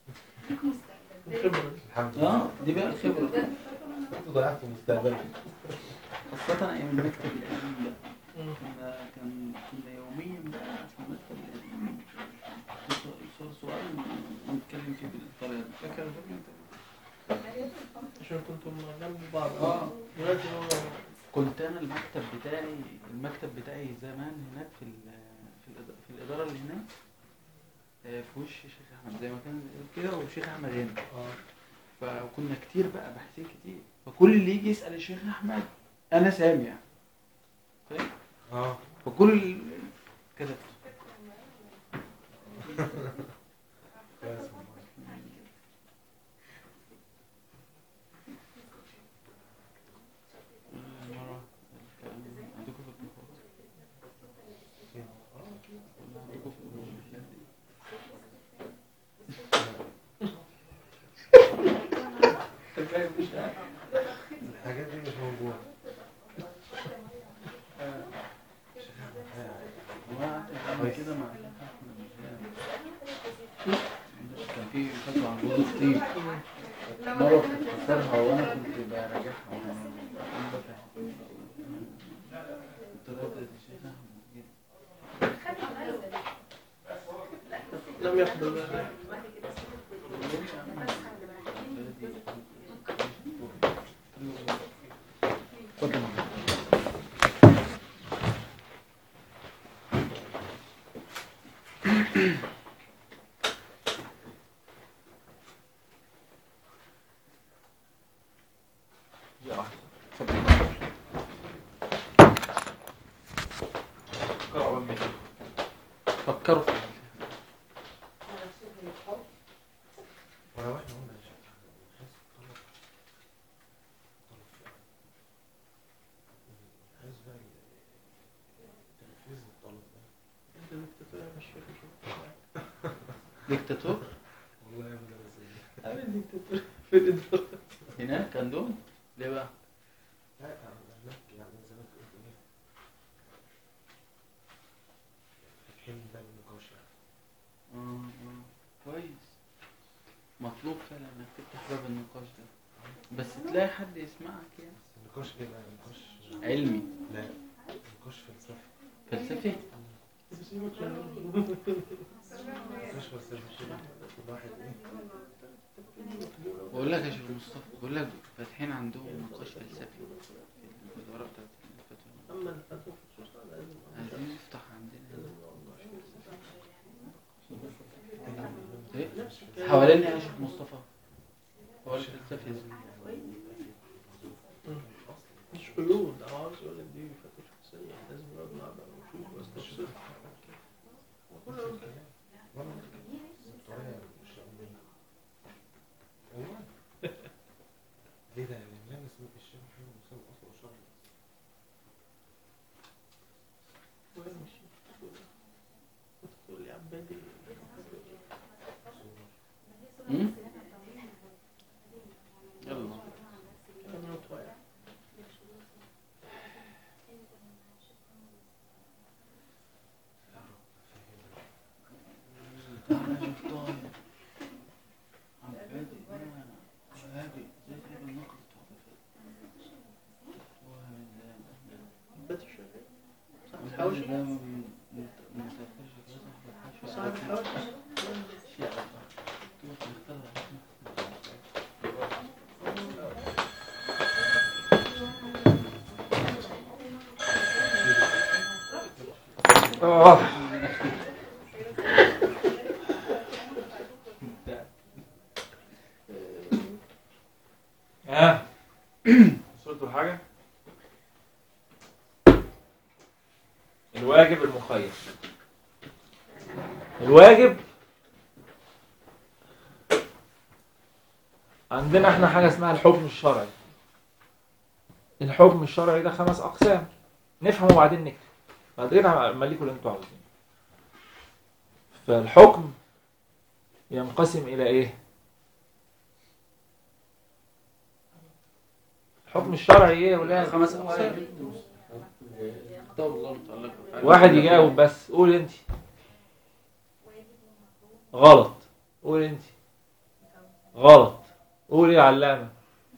الحمد لله اه دي بقى الخبرة انتوا ضيعتوا مستقبلي خاصة أيام المكتب القديم بقى كنا كان كنا يوميا بقى في المكتب القديم يصور سؤال ونتكلم فيه بالطريقة دي فاكر الفيلم انت؟ عشان كنتم جنب بعض اه دلوقتي هو كنت أنا انا المكتب بتاعي المكتب بتاعي زمان هناك في ال- في الإد- في الاداره اللي هناك آه، في وش شيخ احمد زي ما كان كده وشيخ احمد هنا اه فكنا كتير بقى باحثين كتير فكل اللي يجي يسال الشيخ احمد انا سامع فاهم اه فكل كده كويس والله. مرة الكلام عندكم في الجروب فين؟ اه اكيد ولا عندكم في الجروب الحاجات دي مش موجودة شيخ أحمد حاجة. قبل كده مع كان في فتوى عن وجود الطين مرة كنت بفسرها وأنا كنت براجعها وأنا أنا بفهم كنت بردد الشيخ أحمد جدا. لم يحضر ذلك اتفضل يا واحد. فكروا في ولو احنا قلنا يا شيخ أحمد، نحس بطلب- طلب فعلا. نحس بقى ال- تنفيذ الطلب ده انت دكتاتور يا الشيخ ديكتاتور والله يا ابن الرزاق. عامل دكتاتور فين الدكتور هناك عندهم ليه بقى؟ لا هناك يعني زي ما انت قلت ايه فاتحين باب النقاش يعني آه آه كويس مطلوب فعلا انك تفتح باب النقاش ده بس تلاقي حد يسمعك يعني بس النقاش ايه بقى نقاش علمي لا نقاش فلسفي فلسفي نقاش فلسفي كده كل واحد ايه بقول لك يا شيخ مصطفى بقول لك فاتحين عندهم نقاش فلسفي في الاداره بتاعت الفتوى اما الفتوى خصوصا لازم عايزين نفتح عندنا تاني ايه حوالين يا شيخ مصطفى حوالين الفلسفي مش قيود او عاوز اقول لك دي فتوى شخصيه لازم نقعد مع بعض ونشوف واستفسر ولا قلت كلام ولا قلت كلام الطريقة مش علمية والله ليه ده يعني لا اسمه الشيخ محمد مسلم اصلا وشرع وين مشي تقول لي عبادي أمم؟ يلا كلام نوت واحد عبادي شغال صاحب الحوشي صاحب الحوشي آه. ها وصلتوا لحاجة؟ الواجب المخير الواجب عندنا احنا حاجة اسمها الحكم الشرعي الحكم الشرعي ده خمس أقسام نفهم وبعدين نكتب بعدين ملكوا اللي انتوا عاوزينه فالحكم ينقسم إلى إيه؟ الحكم الشرعي إيه يا ولاد؟ خمس أقسام كتاب الله متعلق واحد يجاوب بس قول انت غلط قول انت غلط قول يا علامة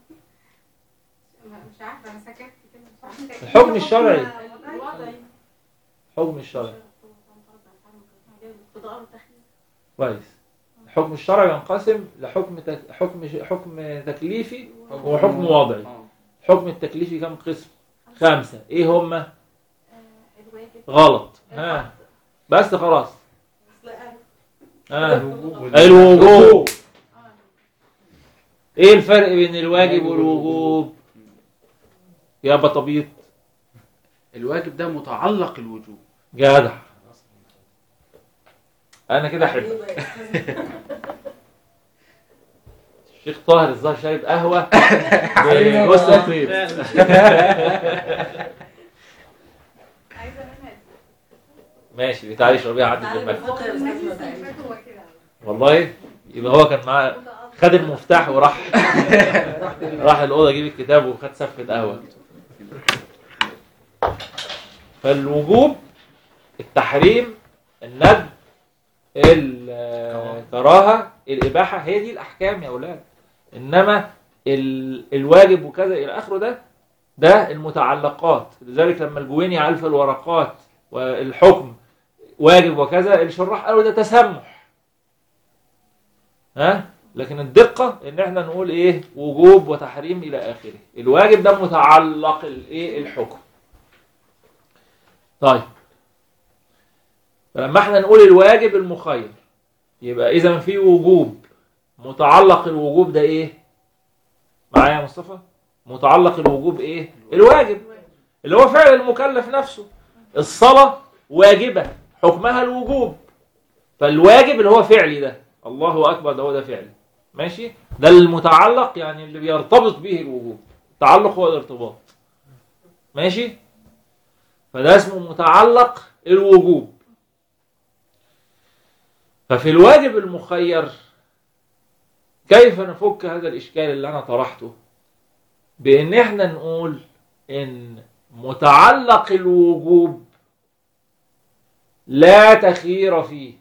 مش عارفه انا سكت كده مش عارفه الحكم الشرعي الوضعي الحكم الشرعي اقتضاء وتحليل كويس الحكم الشرعي ينقسم لحكم تك... حكم حكم تكليفي وحكم وضعي آه. الحكم التكليفي كم قسم خمسة ايه هما آه، الواجب غلط ها بس خلاص أصل أنا- ها الوجوب وال- الوجوب آه. ايه الفرق بين الواجب والوجوب يا بطبيط الواجب ده متعلق الوجوب جدع انا كده احبك الشيخ طاهر الظاهر شارب قهوه بجوز الطيب عايزة منها ماشي تعالي اشربيها عندي في المكتب هو المجلس اللي فات هو كده والله يبقى هو كان معاه خد المفتاح وراح راح الاوضه يجيب الكتاب وخد سفه قهوه فالوجوب التحريم الندب الكراهه الاباحه هي دي الاحكام يا اولاد انما ال- الواجب وكذا الى اخره ده ده المتعلقات لذلك لما الجويني على في الورقات والحكم واجب وكذا الشراح قالوا ده تسمح ها لكن الدقة ان احنا نقول ايه وجوب وتحريم الى اخره الواجب ده متعلق الايه الحكم طيب فلما احنا نقول الواجب المخير يبقى اذا في وجوب متعلق الوجوب ده ايه معايا يا مصطفى متعلق الوجوب ايه الواجب اللي هو فعل المكلف نفسه الصلاة واجبة حكمها الوجوب فالواجب اللي هو فعلي ده الله اكبر ده هو ده فعلي ماشي ده المتعلق يعني اللي بيرتبط به الوجوب التعلق هو الارتباط ماشي فده اسمه متعلق الوجوب ففي الواجب المخير كيف نفك هذا الاشكال اللي انا طرحته بان احنا نقول ان متعلق الوجوب لا تخيير فيه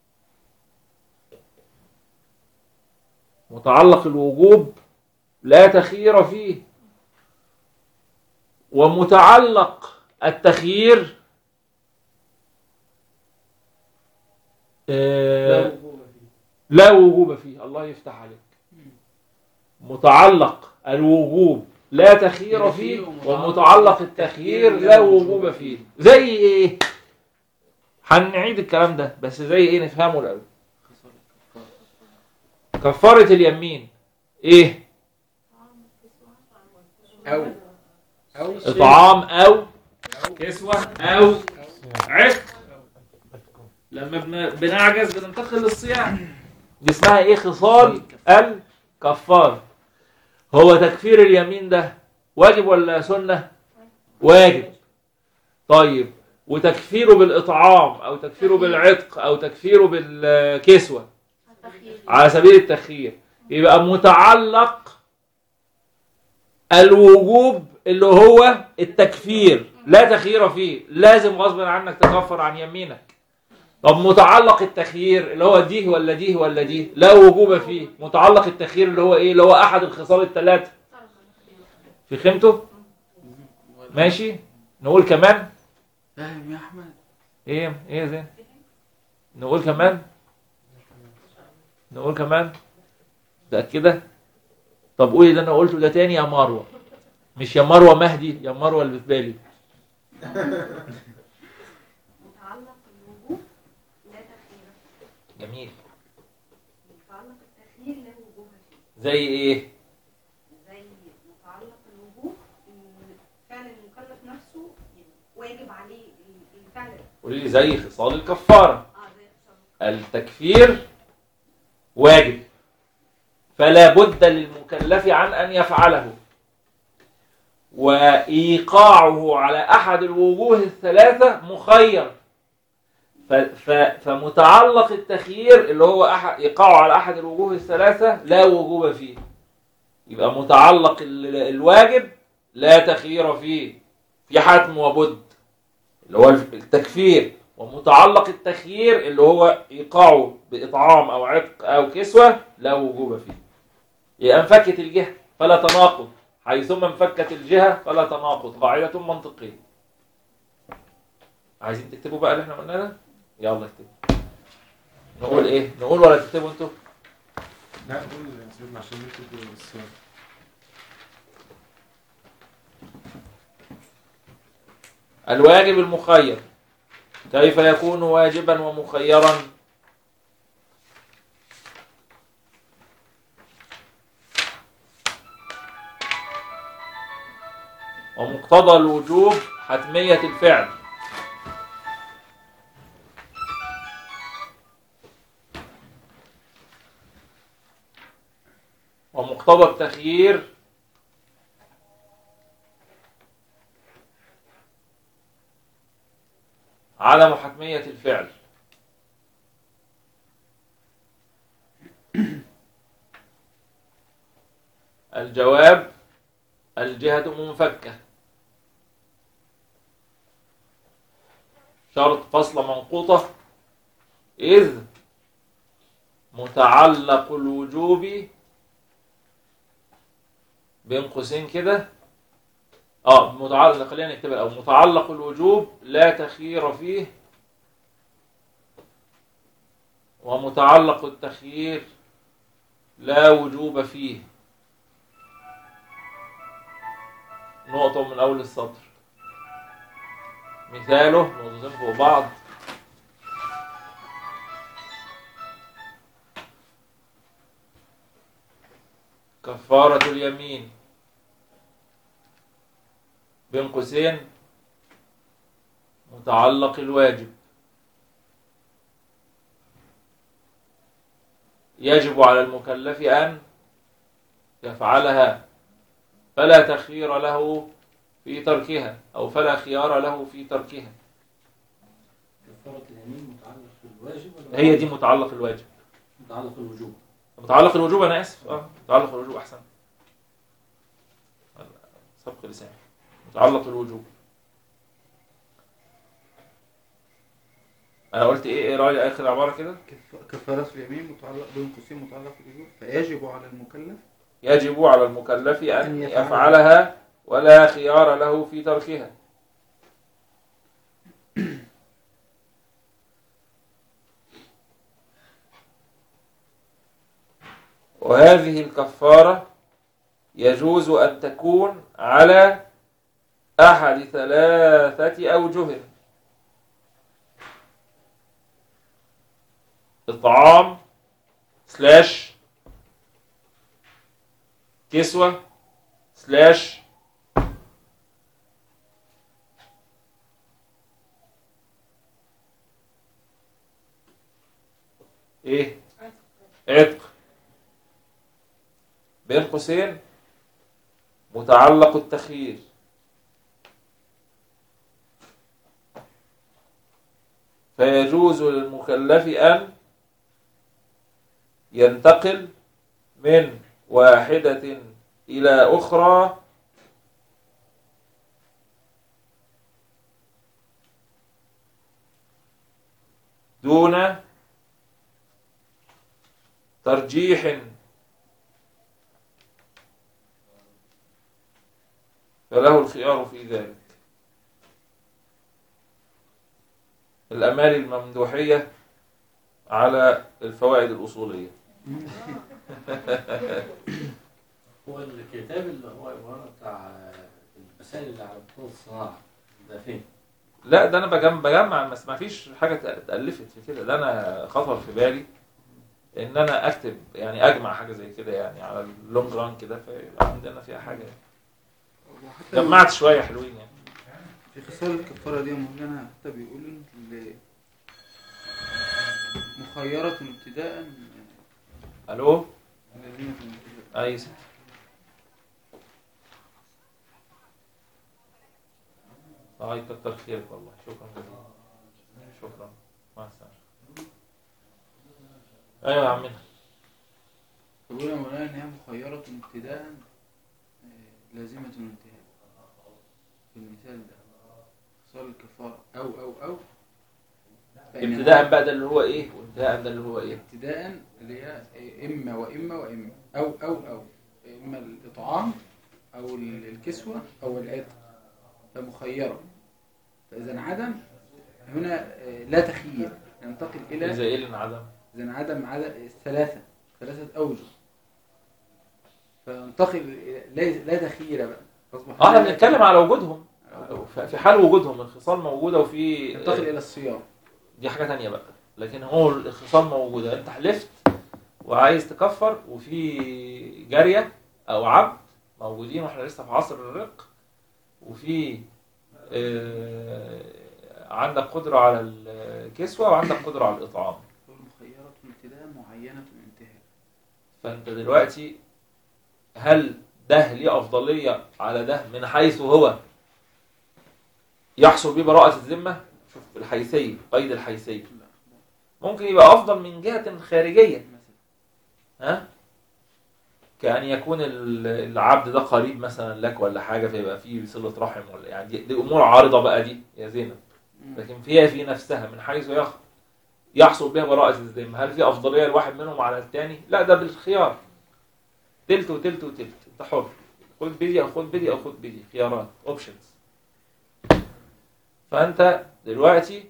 متعلق الوجوب لا تخيير فيه ومتعلق التخيير آه، لا وجوب فيه الله يفتح عليك متعلق الوجوب لا تخيير فيه ومتعلق التخيير لا وجوب فيه زي ايه هنعيد الكلام ده بس زي ايه نفهمه الاول كفارة اليمين ايه أو أو اطعام او كسوة او عتق لما بن- بنعجز بننتقل للصيام دي اسمها ايه خصال الكفار هو تكفير اليمين ده واجب ولا سنة واجب طيب وتكفيره بالإطعام أو تكفيره بالعتق أو تكفيره بالكسوة التخيير على سبيل التخيير يبقى متعلق الوجوب اللي هو التكفير لا تخيير فيه لازم غصب عنك تكفر عن يمينك طب متعلق التخيير اللي هو دي ولا دي ولا دي لا وجوب فيه متعلق التخيير اللي هو ايه اللي هو احد الخصال الثلاثه في خيمته ماشي نقول كمان فاهم يا أحمد ايه ايه يا زين نقول كمان نقول كمان ده كده طب قولي اللي انا قلته ده تاني يا مروه مش يا مروه مهدي يا مروه اللي في بالي متعلق الوجوب لا تخيير جميل متعلق التخيير لا وجوب فيه زي ايه زي متعلق الوجوب ان فعل المكلف نفسه يعني واجب عليه ال- الفعل ده. قولي لي زي خصال الكفاره اه زي خصال التكفير واجب فلا بد للمكلف عن ان يفعله وايقاعه على احد الوجوه الثلاثه مخير ف- ف- فمتعلق التخيير اللي هو أحد ايقاعه على احد الوجوه الثلاثه لا وجوب فيه يبقى متعلق ال- الواجب لا تخيير فيه في حتم وبد اللي هو التكفير ومتعلق التخيير اللي هو ايقاعه باطعام او عتق او كسوه لا وجوب فيه يبقى انفكت الجهه فلا تناقض حيثما انفكت الجهه فلا تناقض قاعده منطقيه عايزين تكتبوا بقى اللي احنا قلناه ده يلا اكتبوا نقول ايه نقول ولا تكتبوا انتوا لا قول يا سيدنا عشان نكتب السؤال الواجب المخير كيف يكون واجبا ومخيرا ومقتضى الوجوب حتمية الفعل ومقتضى التخيير عدم حتمية الفعل الجواب الجهة منفكة شرط فصل منقوطة إذ متعلق الوجوب بين قوسين كده اه متعلق خلينا نكتبها او متعلق الوجوب لا تخيير فيه ومتعلق التخيير لا وجوب فيه نقطة من أول السطر مثاله نقطتين فوق بعض كفارة اليمين بين قوسين متعلق الواجب يجب على المكلف أن يفعلها فلا تخيير له في تركها أو فلا خيار له في تركها كفارة اليمين متعلق بالواجب ولا هي دي متعلق الواجب متعلق الوجوب متعلق الوجوب أنا آسف أه متعلق الوجوب أحسن سبق لساني متعلق الوجوب أنا قلت إيه إيه رأي آخر عبارة كده كف- كفارة اليمين متعلق بين قوسين متعلق بالوجوب فيجب على المكلف يجب على المكلف أن أن يفعلها. يفعلها ولا خيار له في تركها وهذه الكفارة يجوز أن تكون على أحد ثلاثة أوجه إطعام سلاش كسوة سلاش ايه عتق بين قوسين متعلق التخيير فيجوز للمكلف أن ينتقل من واحدة إلى أخرى دون ترجيح فله الخيار في ذلك الأمال الممدوحية على الفوائد الأصولية هو الكتاب اللي هو عبارة بتاع المسائل اللي على بطولة الصناعة ده فين؟ لا ده انا بجمع بجمع بس ما فيش حاجه اتالفت في كده ده انا خطر في بالي ان انا اكتب يعني اجمع حاجه زي كده يعني على اللونج ران كده فيبقى عندنا فيها حاجه وحتى جمعت شويه حلوين يعني في خصال الكفارة دي مولانا حتى بيقول إن ال- مخيرة ابتداء الو لازمة ابتداء اي ست هاي كتر خيرك والله شكرا جزيلا شكرا مع السلامه ايوه يا عمنا بيقول يا مولانا إن هي مخيرة ابتداء آه، لازمة انتهاء في المثال ده خصال الكفارة أو أو أو فإن ابتداء بقى ده اللي هو ايه وانتهاء ده اللي هو ايه ابتداء اللي هي إما وإما وإما أو أو أو إما الإطعام أو ال- الكسوة أو العتق فمخيرة فإذا انعدم هنا آه، لا تخيير ننتقل إلى زي ايه اللي انعدم إذا انعدم عدد الثلاثة ثلاثة أوجه فانتقل إلى- لا لا تخيير بقى أصبح اه احنا لا بنتكلم تخيير. على وجودهم ف- في حال وجودهم الخصال موجوده وفي ينتقل الى الصيام دي حاجه تانية بقى لكن هو الخصال موجوده انت حلفت وعايز تكفر وفي جاريه او عبد موجودين واحنا لسه في عصر الرق وفي آه، عندك قدره على الكسوه وعندك قدره على الاطعام والمخيرة ابتداء معينة انتهاء فانت دلوقتي هل ده ليه افضليه على ده من حيث هو يحصل بيه براءه الذمه شوف الحيثيه قيد الحيثيه ممكن يبقى افضل من جهه خارجيه مثلا ها كأن يكون ال- العبد ده قريب مثلا لك ولا حاجة فيبقى فيه صلة رحم ولا يعني دي, دي أمور عارضة بقى دي يا زينب لكن هي في نفسها من حيث يخ يحصل بها براءة الذمة هل في أفضلية لواحد منهم على الثاني؟ لا ده بالخيار تلت وتلت وتلت أنت حر خد بدي أو خد بدي أو خد بدي خيارات أوبشنز فأنت دلوقتي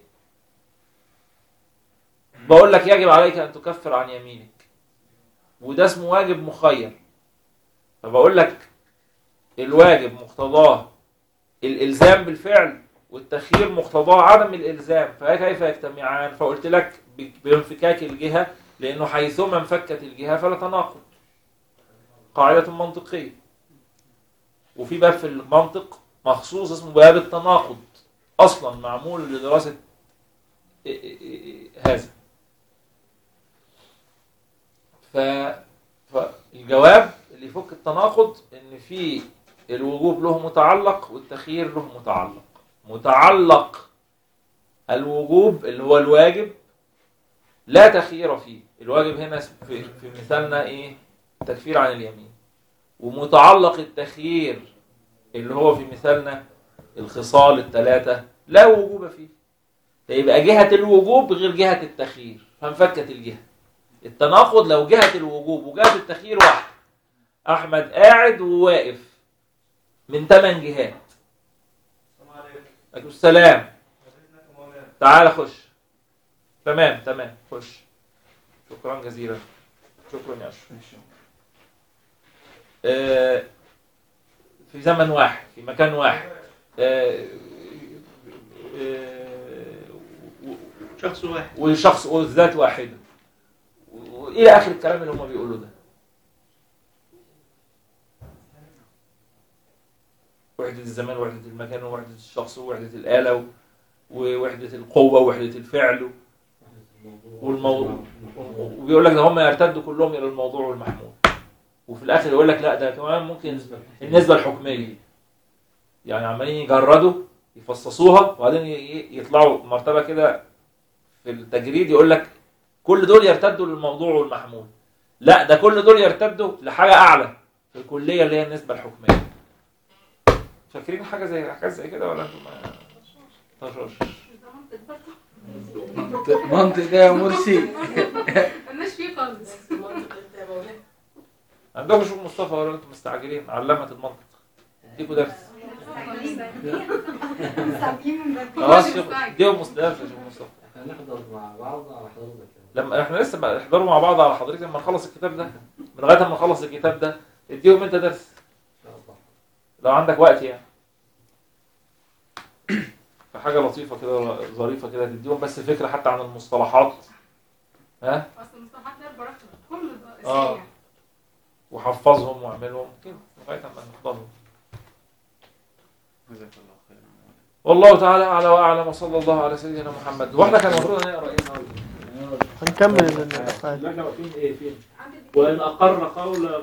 بقول لك يجب عليك أن تكفر عن يمينك وده اسمه واجب مخير فبقول لك الواجب مقتضاه الالزام بالفعل والتخيير مقتضاه عدم الالزام فكيف يجتمعان فقلت لك ب- بانفكاك الجهه لانه حيثما انفكت الجهه فلا تناقض قاعده منطقيه وفي باب في المنطق مخصوص اسمه باب التناقض اصلا معمول لدراسه إ- إ- إ- هذا ف... فالجواب اللي يفك التناقض ان في الوجوب له متعلق والتخيير له متعلق متعلق الوجوب اللي هو الواجب لا تخيير فيه الواجب هنا في, في مثالنا ايه التكفير عن اليمين ومتعلق التخيير اللي هو في مثالنا الخصال الثلاثة لا وجوب فيه فيبقى جهة الوجوب غير جهة التخيير فانفكت الجهة التناقض لو جهة الوجوب وجهة التخيير واحد أحمد قاعد وواقف من ثمان جهات عليكم السلام تعال خش تمام تمام خش شكرا جزيلا شكرا يا أشرف آه، في زمن واحد في مكان واحد آه، آه، شخص واحد وشخص وذات واحده والى اخر الكلام اللي هم بيقولوا ده وحدة الزمان وحدة المكان ووحدة الشخص ووحدة الآلة ووحدة القوة ووحدة الفعل والموضوع وبيقول لك ده هم يرتدوا كلهم إلى الموضوع والمحمول وفي الآخر يقول لك لا ده كمان ممكن النسبة الحكمية يعني عمالين يجردوا يفصصوها وبعدين ي- ي- يطلعوا مرتبة كده في التجريد يقول لك كل دول يرتدوا للموضوع والمحمول لا ده كل دول يرتدوا لحاجة أعلى في الكلية اللي هي النسبة الحكمية فاكرين حاجة زي حاجة زي كده ولا انتم ما طرش منطق ده يا مرسي مالناش فيه خالص عندكم شوف مصطفى ولا انتم مستعجلين علمت المنطق اديكوا درس سابقين من بدري خلاص شوف اديهم درس يا شوف مصطفى احنا نحضر مع بعض على حضرتك لما احنا لسه بقى نحضروا مع بعض على حضرتك لما نخلص الكتاب ده من لغايه ما نخلص الكتاب ده اديهم انت درس ان شاء الله لو عندك وقت يعني فحاجه لطيفه كده ظريفه كده تديهم بس فكره حتى عن المصطلحات ها اصل مصطلحات لا براحتك كل ده آه. اساسي وحفظهم واعملهم كده لغايه ما نحضرهم جزاك الله خيرا والله تعالى اعلى واعلم وصلى الله على سيدنا محمد واحنا كان المفروض نقرا ايه النهارده؟ هنكمل النقاش لا احنا واقفين ايه فين؟ عندي وان اقر قول